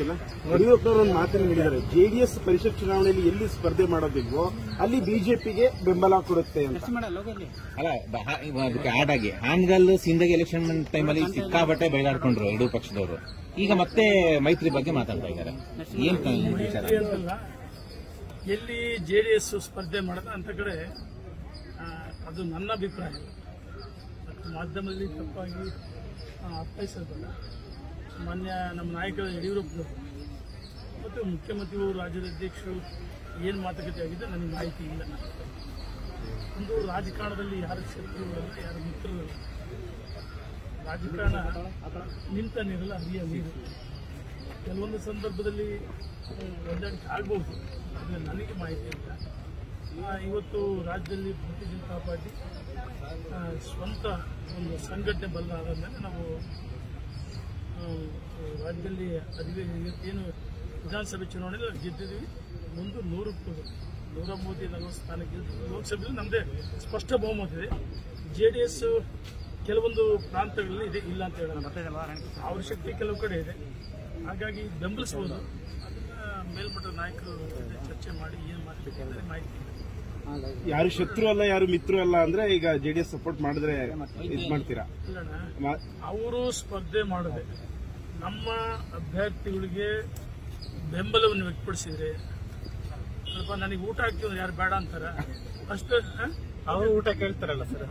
ಓಕೆನಾ ಯಡಿಯೂರಪ್ಪನವರು ಒಂದು ಮಾತನ್ನು ಹೇಳಿದ್ದಾರೆ ಜೆಡಿಎಸ್ ಪರಿಷತ್ ಚುನಾವಣೆಯಲ್ಲಿ ಎಲ್ಲಿ ಸ್ಪರ್ಧೆ ಮಾಡೋದಿಲ್ವೋ ಅಲ್ಲಿ ಬಿಜೆಪಿಗೆ ಬೆಂಬಲ ಕೊಡುತ್ತೆ ಅಂತ ಅಲ್ಲ ಬ- ಹಾ- ಇವ ಅದಕ್ಕೆ ಆಡ್ ಆಗಿ ಹಾನ್ಗಲ್ ಸಿಂದಗಿ ಎಲೆಕ್ಷನ್ ಟೈಮಲ್ಲಿ ಸಿಕ್ಕಾಬಟ್ಟೆ ಬೈದಾಡ್ಕೊಂಡ್ರು ಎರಡೂ ಪಕ್ಷದವರು ಈಗ ಮತ್ತೆ ಮೈತ್ರಿ ಬಗ್ಗೆ ಮಾತಾಡ್ತಾ ಇದ್ದಾರೆ ಏನ್ ಕ- ವಿಚಾರ ಅಂತಲ್ಲ ಎಲ್ಲಿ ಜೆಡಿಎಸ್ ಸ್ಪರ್ಧೆ ಮಾಡದ ಅಂತ ಕಡೆ ಆ, ಅದು ನನ್ನ ಅಭಿಪ್ರಾಯ ಮತ್ತು ಮಾಧ್ಯಮದಲ್ಲಿ ತಪ್ಪಾಗಿ ಆ, ಅರ್ಥೈಸೋದಲ್ಲ ಮಾನ್ಯ ನಮ್ಮ ನಾಯಕರು ಯಡಿಯೂರಪ್ಪನವರು ಮತ್ತು ಮುಖ್ಯಮಂತ್ರಿಗಳು ರಾಜ್ಯದ ಅಧ್ಯಕ್ಷರು ಏನು ಮಾತುಕತೆ ಆಗಿದೆ ನನಗೆ ಮಾಹಿತಿ ಇಲ್ಲ ಒಂದು ರಾಜಕಾರಣದಲ್ಲಿ ಯಾರು ಶತ್ರುಗಳಲ್ಲ ಯಾರು ಮಿತ್ರರಲ್ಲ ರಾಜಕಾರಣ ನಿಂತ ನೀರಲ್ಲ ಹರಿಯ ನೀರು ಕೆಲವೊಂದು ಸಂದರ್ಭದಲ್ಲಿ ಹ್ಮ್, ಹೊಂದಾಣಿಕೆ ಆಗ್ಬೋದು ಆದರೆ ನನಗೆ ಮಾಹಿತಿ ಇಲ್ಲ ಆ, ಇವತ್ತು ರಾಜ್ಯದಲ್ಲಿ ಭಾರತೀಯ ಜನತಾ ಪಾರ್ಟಿ ಆ, ಸ್ವಂತ ಒಂದು ಸಂಘಟನೆ ಬಲ್ಲ ಆದ ಮೇಲೆ ನಾವು ಆ, ರಾಜ್ಯದಲ್ಲಿ ಅಧಿವೇ ಏನು ವಿಧಾನಸಭೆ ಚುನಾವಣೆಯಲ್ಲಿ ಗೆದ್ದಿದ್ದೀವಿ ಮುಂದೆ ನೂರಕ್ಕೂ ನೂರ ಮೂವತ್ತು ನಲವತ್ತು ಸ್ಥಾನ ಗೆದ್ದು ಲೋಕಸಭೆಯಲ್ಲಿ ನಮ್ಮದೇ ಸ್ಪಷ್ಟ ಬಹುಮತ ಇದೆ ಜೆ ಡಿ ಎಸ್ ಕೆಲವೊಂದು ಪ್ರಾಂತಗಳಲ್ಲಿ ಇದೆ ಇಲ್ಲ ಅಂತ ಹೇಳೋಣ ಅವ್ರ ಶಕ್ತಿ ಕೆಲವು ಕಡೆ ಇದೆ ಹಾಗಾಗಿ ಬೆಂಬಲಿಸಬಹುದು ಅದನ್ನ ಮೇಲ್ಮಟ್ಟದ ನಾಯಕರು ಜೊತೆ ಚರ್ಚೆ ಮಾಡಿ ಏನು ಮಾಡಬೇಕು ಅಂದರೆ ಮಾಹಿತಿ ಇದೆ. ಯಾರು ಶತ್ರು ಅಲ್ಲ ಯಾರು ಮಿತ್ರ ಅಲ್ಲ ಅಂದ್ರೆ ಈಗ ಜೆಡಿಎಸ್ ಸಪೋರ್ಟ್ ಮಾಡಿದ್ರೆ ಇದ್ ಮಾಡ್ತೀರಾ ಇಲ್ಲಣ್ಣ ಮಾ- ಅವರು ಸ್ಪರ್ಧೆ ಮಾಡದೆ ನಮ್ಮ ಅಭ್ಯರ್ಥಿಗಳಿಗೆ ಬೆಂಬಲವನ್ನು ವ್ಯಕ್ತಪಡಿಸಿದ್ರೆ ಸ್ವಲ್ಪ ನನಗೆ ಊಟ ಹಾಕ್ತಿದ್ರೆ ಯಾರು ಬೇಡ ಅಂತಾರ ಅಷ್ಟು ಆ? ಅವರು ಊಟ ಕೇಳ್ತಾರಲ್ಲ ಸರ್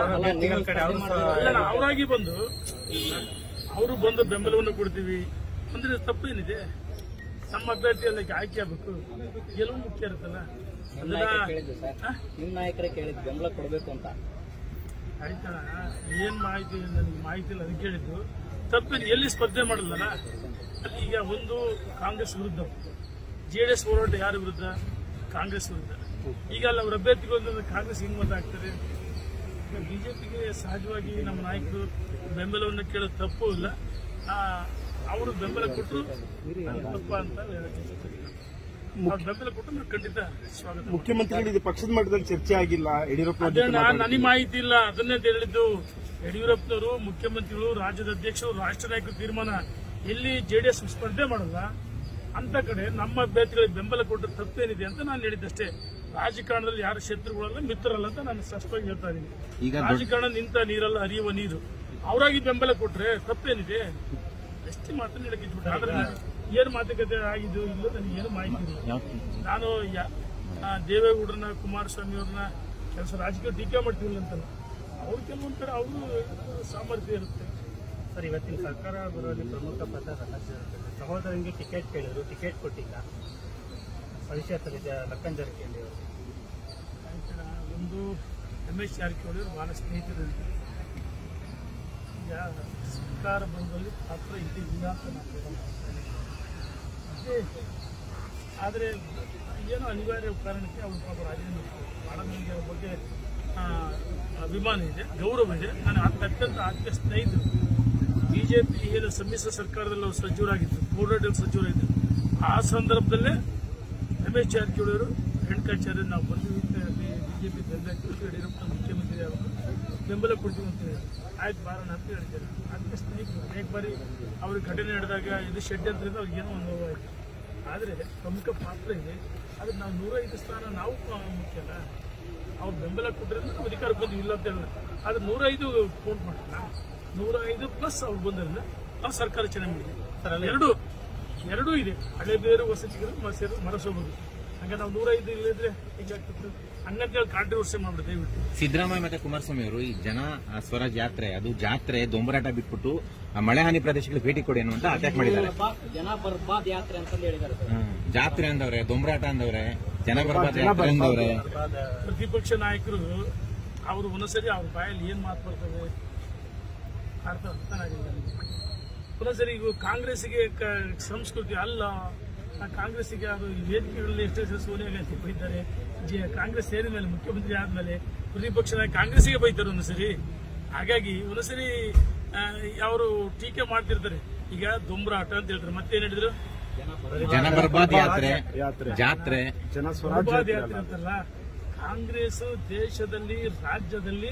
ಅಲ್ಲ, ಅವರಾಗಿ ಬಂದು ಅವರು ಬಂದು ಬೆಂಬಲವನ್ನು ಕೊಡ್ತೀವಿ ಅಂದ್ರೆ ತಪ್ಪೇನಿದೆ ನಮ್ಮ ಅಭ್ಯರ್ಥಿ ಅದಕ್ಕೆ ಆಯ್ಕೆ ಆಗ್ಬೇಕು ಗೆಲುವು ಮುಖ್ಯ ಇರುತ್ತಲ್ಲ ಅದನ್ನ ಆ? ನಿಮ್ ನಾಯಕರೇ ಕೇಳಿದ್ ಬೆಂಬಲ ಕೊಡಬೇಕು ಅಂತ ಆಯ್ತಣ್ಣ ಏನ್ ಮಾಹಿತಿ ನನಗೆ ಮಾಹಿತಿ ಇಲ್ಲ ಅದಕ್ಕೆ ಕೇಳಿದ್ದು ತಪ್ಪೇನು ಎಲ್ಲಿ ಸ್ಪರ್ಧೆ ಮಾಡಲ್ಲಲ್ಲ ಅಲ್ಲಿ ಈಗ ಒಂದು ಕಾಂಗ್ರೆಸ್ ವಿರುದ್ಧ ಜೆಡಿಎಸ್ ಹೋರಾಟ ಯಾರ ವಿರುದ್ಧ ಕಾಂಗ್ರೆಸ್ ವಿರುದ್ಧ ಈಗ ಅಲ್ಲಿ ಅವ್ರ ಅಭ್ಯರ್ಥಿಗಳು ಕಾಂಗ್ರೆಸ್ ಹಿಂಗ್ ಮತ ಆಗ್ತದೆ ಈಗ ಬಿಜೆಪಿಗೆ ಸಹಜವಾಗಿ ನಮ್ಮ ನಾಯಕರು ಬೆಂಬಲವನ್ನು ಕೇಳೋದು ತಪ್ಪು ಇಲ್ಲ ಆ, ಅವರು ಬೆಂಬಲ ಕೊಟ್ಟರು ತಪ್ಪ ಅಂತ ಹೇಳಕ್ಕೆ ಇಷ್ಟಪಡ್ತೀನಿ. ಅವ್ರು ಬೆಂಬಲ ಕೊಟ್ಟು ನಾವು ಖಂಡಿತ ಸ್ವಾಗತ ಮಾಡ್ತೀವಿ. ಮುಖ್ಯಮಂತ್ರಿಗಳು ಇದು ಪಕ್ಷದ ಮಟ್ಟದಲ್ಲಿ ಚರ್ಚೆ ಆಗಿಲ್ಲ ಯಡಿಯೂರಪ್ಪ ಅವ್ರ ಅದೇ ಜೊತೆ ನಾ- ಮಾತಾಡಿ. ನನಗೆ ಮಾಹಿತಿ ಇಲ್ಲ ಅದನ್ನೇ ಅಂತ ಹೇಳಿದ್ದು ಯಡಿಯೂರಪ್ಪನವರು ಮುಖ್ಯಮಂತ್ರಿಗಳು ರಾಜ್ಯದ ಅಧ್ಯಕ್ಷರು ರಾಷ್ಟ್ರ ನಾಯಕರು ತೀರ್ಮಾನ ಎಲ್ಲಿ ಜೆಡಿಎಸ್ ಸ್ಪರ್ಧೆ ಮಾಡಲ್ಲ ಅಂತ ಕಡೆ ನಮ್ಮ ಅಭ್ಯರ್ಥಿಗಳಿಗೆ ಬೆಂಬಲ ಕೊಟ್ಟು ತಪ್ಪೇನಿದೆ ಅಂತ ನಾನು ಹೇಳಿದ್ದಷ್ಟೇ ರಾಜಕಾರಣದಲ್ಲಿ ಯಾರು ಶತ್ರುಗಳಲ್ಲ ಮಿತ್ರರಲ್ಲ ಅಂತ ನಾನು ಸ್ಪಷ್ಟವಾಗಿ ಹೇಳ್ತಾ ಇದ್ದೀನಿ ಈಗ ದೊಡ್ಡ- ರಾಜಕಾರಣ ನಿಂತ ನೀರಲ್ಲ ಹರಿಯುವ ನೀರು ಅವರಾಗಿ ಬೆಂಬಲ ಕೊಟ್ರೆ ತಪ್ಪೇನಿದೆ ಅಷ್ಟೇ ಮಾತನ್ನ ಹೇಳಕ್ಕೆ ಇಟ್ಬಿಟ್ಟೆ ಆದ್ರೆ ನಾನು ಏನ್ ಮಾತುಕತೆ ಆಗಿದ್ದು ಇಲ್ಲ ನನಗೆ ಏನು ಮಾಹಿತಿ ಇಲ್ಲ ಯಾವ- ನಾನು ಯಾ- ಆ, ದೇವೇಗೌಡರನ್ನ ಕುಮಾರಸ್ವಾಮಿ ಅವ್ರನ್ನ ಕೆಲಸ ರಾಜಕೀಯ ಟೀಕೆ ಮಾಡ್ತೀವಿಲ್ಲ ಅಂತ ಅವ್ರು ಕೆಲವೊಂದ್ ಕಡೆ ಅವರು ಸಾಮರ್ಥ್ಯ ಇರುತ್ತೆ ಸರ್ ಇವತ್ತಿನ ಸರ್ಕಾರ ಬರುವಲ್ಲಿ ಪ್ರಮುಖ ಪದ ಸದಸ್ಯರು ಸಹೋದರಂಗೆ ಟಿಕೆಟ್ ಕೇಳಿದ್ರು ಟಿಕೆಟ್ ಕೊಟ್ಟಿಲ್ಲ ಭವಿಷ್ಯದಲ್ಲಿ ಲಕ್ಕನ್ ಜಾರಕಿಹೊಳಿ ಅವರು ಆಯ್ತಣ್ಣ, ಒಂದು ರಮೇಶ್ ಜಾರಕಿಹೊಳಿ ಅವರು ಬಹಳ ಸ್ನೇಹಿತರು ಈಗ ಸರ್ಕಾರ ಬಂದಲ್ಲಿ ಪಾತ್ರ ಇದ್ದಿಲ್ಲ ಅಂತ ನಾನು ಹೇಳಲ್ಲ. ಅದೇ ಆದರೆ ಏನೋ ಅನಿವಾರ್ಯ ಕಾರಣಕ್ಕೆ ಅವರು ಪಾಪ ರಾಜೀನಾಮೆ ಕೊಟ್ಟರು. ಬಹಳ ನನಗೆ ಅವ್ರ ಬಗ್ಗೆ ಆ, ಅಭಿಮಾನ ಇದೆ ಗೌರವ ಇದೆ ನಾನು ಅತ್- ಅತ್ಯಂತ ಆತ್ಮೀಯ ಸ್ನೇಹಿತರು ಬಿಜೆಪಿ ಏನು ಸಮ್ಮಿಶ್ರ ಸರ್ಕಾರದಲ್ಲಿ ಅವರು ಸಚಿವರಾಗಿದ್ದರು ಬೋರ್ಡಲ್ಲಿ ಸಚಿವರಾಗಿದ್ದರು ಆ ಸಂದರ್ಭದಲ್ಲೇ ರಮೇಶ್ ಜಾರಕಿಹೊಳಿ ಅವರು ರೇಣುಕಾಚಾರ್ಯ ನಾವು ಬಂದು ಬಿಜೆಪಿ ಬೆಂಬಲ ಕೊಡ್ತೀವಿ ಯಡಿಯೂರಪ್ಪ ಮುಖ್ಯಮಂತ್ರಿ ಅವರು ಬೆಂಬಲ ಕೊಡ್ತೀವಿ ಅಂತ ಹೇಳಿ ಆಯ್ತು ಬಾರೋಣ ಅಂತ ಹೇಳಿದ್ದಾರೆ ಅದಕ್ಕೆ ಸ್ನೇಹಿತರು ಅನೇಕ ಬಾರಿ ಅವ್ರಿಗೆ ಘಟನೆ ನಡೆದಾಗ ಇದು ಷಡ್ಯಂತ್ರದಿಂದ ಅವ್ರಿಗೆ ಏನೋ ಒಂದು ನೋವಾಯಿತು ಆದರೆ ಪ್ರಮುಖ ಪಾತ್ರ ಇದೆ ಆದರೆ ನಾವು ನೂರೈದು ಸ್ಥಾನ ನಾವು ಆ, ಮುಖ್ಯ ಅಲ್ಲ ಅವ್ರು ಬೆಂಬಲ ಕೊಟ್ಟರಿಂದ ನಾವು ಅಧಿಕಾರಕ್ಕೆ ಬಂದು ಇಲ್ಲ ಅಂತ ಹೇಳಿಲ್ಲ ಆದರೆ ನೂರೈದು ಕೌಂಟ್ ಮಾಡಲ್ಲ ನೂರ ಐದು ಪ್ಲಸ್ ಅವ್ರು ಬಂದ್ರಿಂದ ನಾವು ಸರ್ಕಾರ ಚೆನ್ನಾಗಿ ಮಾಡಿದ್ವಿ ಎರಡು ಎರಡೂ ಇದೆ ಹಳೆ ಬೇರು ವಸತಿಗಳು ಮಸೇರು ಮರಸೋಬಹುದು ಹಂಗೆ ನಾವು ನೂರೈದು ಇಲ್ಲದ್ರೆ ಹೇಗಾಗ್ತದೆ ಹಂಗಂತೇಳಿ ಕಾಂಟ್ರವರ್ಸಿ ಮಾಡ್ಬಿಟ್ಟು ದಯವಿಟ್ಟು ಸಿದ್ದರಾಮಯ್ಯ ಮತ್ತೆ ಕುಮಾರಸ್ವಾಮಿ ಅವರು ಈ ಜನ ಆ, ಸ್ವರಾಜ್ ಯಾತ್ರೆ ಅದು ಜಾತ್ರೆ ದೊಂಬರಾಟ ಬಿಟ್ಬಿಟ್ಟು ಆ ಮಳೆ ಹಾನಿ ಪ್ರದೇಶಗಳಿಗೆ ಭೇಟಿ ಕೊಡಿ ಅನ್ನುವಂತ ಅಟ್ಯಾಕ್ ಮಾಡಿದ್ದಾರೆ ಜನ ಬರ್ಬಾದ್ ಯಾತ್ರೆ ಅಂತ ಹೇಳಿದ್ದಾರೆ ಸರ್ ಹ್ಮ್. ಜಾತ್ರೆ ಅಂದವ್ರೆ ದೊಂಬರಾಟ ಅಂದವ್ರೆ ಜನ ಬರ್ಬಾರ್ದು ಯಾತ್ರೆ ಅಂದವ್ರೆ ಪ್ರತಿಪಕ್ಷ ನಾಯಕರು ಅವರು ಒಂದೊಂದ್ಸರಿ ಅವ್ರ ಬಾಯಲ್ಲಿ ಏನ್ ಮಾತು ಬರ್ತದೆ ಅರ್ಥ ಅರ್ಥನಾಗಿಲ್ಲ ನನಗೆ. ಒಂದೊಂದ್ಸರಿ ಈಗ ಕಾಂಗ್ರೆಸ್ಸಿಗೆ ಕ- ಸಂಸ್ಕೃತಿ ಅಲ್ಲ ಆ ಕಾಂಗ್ರೆಸ್ಸಿಗೆ ಅದು ಈ ವೇದಿಕೆಗಳಲ್ಲಿ ಎಷ್ಟೋ ಸಲ ಸೋನಿಯಾ ಗಾಂಧಿ ಬೈತಾರೆ ಜೆ ಕಾಂಗ್ರೆಸ್ ಸೇರಿದ ಮೇಲೆ ಮುಖ್ಯಮಂತ್ರಿ ಆದ್ಮೇಲೆ ಪ್ರತಿಪಕ್ಷ ನಾಯಕ ಕಾಂಗ್ರೆಸ್ಸಿಗೆ ಬೈತಾರೆ ಒಂದೊಂದ್ಸರಿ ಹಾಗಾಗಿ ಒಂದೊಂದ್ಸರಿ ಅವರು ಟೀಕೆ ಮಾಡ್ತಿರ್ತಾರೆ ಈಗ ದೊಂಬರಾಟ ಅಂತ ಹೇಳ್ತಾರೆ ಮತ್ತೇನ್ ಹೇಳಿದ್ರು ಜನ ಬರ್ಬಾದ್ ಯಾತ್ರೆ ಯಾತ್ರೆ ಜಾತ್ರೆ ಜನ ಸ್ವರಾಜ್ಯ ಬರ್ಬಾದ್ ಯಾತ್ರೆ ಯಾತ್ರೆ ಅಲ್ಲ. ಅಂತಲ್ಲ ಕಾಂಗ್ರೆಸ್ ದೇಶದಲ್ಲಿ ರಾಜ್ಯದಲ್ಲಿ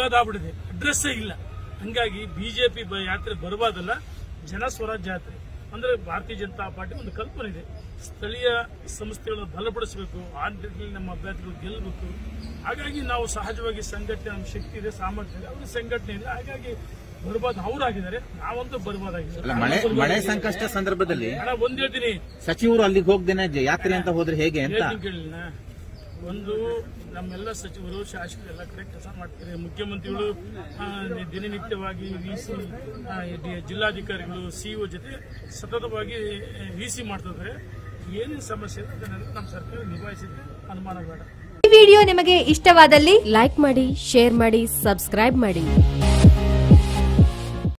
ಬರ್ಬಾದಾಗ್ಬಿಟ್ಟಿದೆ ಅಡ್ರೆಸ್ಸೇ ಇಲ್ಲ ಹಂಗಾಗಿ ಬಿಜೆಪಿ ಯಾತ್ರೆ ಬರ್ಬಾದಲ್ಲ ಜನ ಸ್ವರಾಜ್ಯ ಯಾತ್ರೆ ಅಂದ್ರೆ ಭಾರತೀಯ ಜನತಾ ಪಾರ್ಟಿ ಒಂದು ಕಲ್ಪನೆ ಇದೆ ಸ್ಥಳೀಯ ಸಂಸ್ಥೆಗಳನ್ನು ಬಲಪಡಿಸಬೇಕು ಆ ನಿಟ್ಟಿನಲ್ಲಿ ನಮ್ಮ ಅಭ್ಯರ್ಥಿಗಳು ಗೆಲ್ಲಬೇಕು ಹಾಗಾಗಿ ನಾವು ಸಹಜವಾಗಿ ಸಂಘಟನೆ ನಮ್ಮ ಶಕ್ತಿ ಇದೆ ಸಾಮರ್ಥ್ಯ ಇದೆ ಅವ್ರ ಸಂಘಟನೆ ಇಲ್ಲ ಹಾಗಾಗಿ ಬರ್ಬಾದ್ ಅವರಾಗಿದ್ದಾರೆ ನಾವಂತೂ ಬರ್ಬಾದಾಗಿದ್ದಾರೆ ಅಲ್ಲ ಮಳೆ ಮಳೆ ಸಂಕಷ್ಟ ಸಂದರ್ಭದಲ್ಲಿ ಅಣ್ಣ ಒಂದ್ ಹೇಳ್ತೀನಿ ಸಚಿವರು ಅಲ್ಲಿಗೆ ಹೋಗ್ದೇನೆ ಜ- ಯಾತ್ರೆ ಅಂತ ಹೋದ್ರೆ ಹೇಗೆ ಅಂತ ಹೇಳ್ತೀನಿ ಕೇಳಿನ ಒಂದು ನಮ್ಮೆಲ್ಲ ಸಚಿವರು ಶಾಸಕರು ಎಲ್ಲ ಕಡೆ ಕೆಲಸ ಮಾಡ್ತಾರೆ ಮುಖ್ಯಮಂತ್ರಿಗಳು ಆ, ದಿನನಿತ್ಯವಾಗಿ ವಿ ಸಿ ಜಿಲ್ಲಾಧಿಕಾರಿಗಳು ಸಿಇಒ ಜೊತೆ ಸತತವಾಗಿ ವಿ ಸಿ ಮಾಡ್ತಿದ್ದಾರೆ ಏನೇನು ಸಮಸ್ಯೆ ಇದೆ ಅದನ್ನೆಲ್ಲ ನಮ್ಮ ಸರ್ಕಾರ ನಿಭಾಯಿಸಿದ್ರೆ ಅನುಮಾನ ಬೇಡ ಈ ವಿಡಿಯೋ ನಿಮಗೆ ಇಷ್ಟವಾದಲ್ಲಿ ಲೈಕ್ ಮಾಡಿ ಶೇರ್ ಮಾಡಿ ಸಬ್ಸ್ಕ್ರೈಬ್ ಮಾಡಿ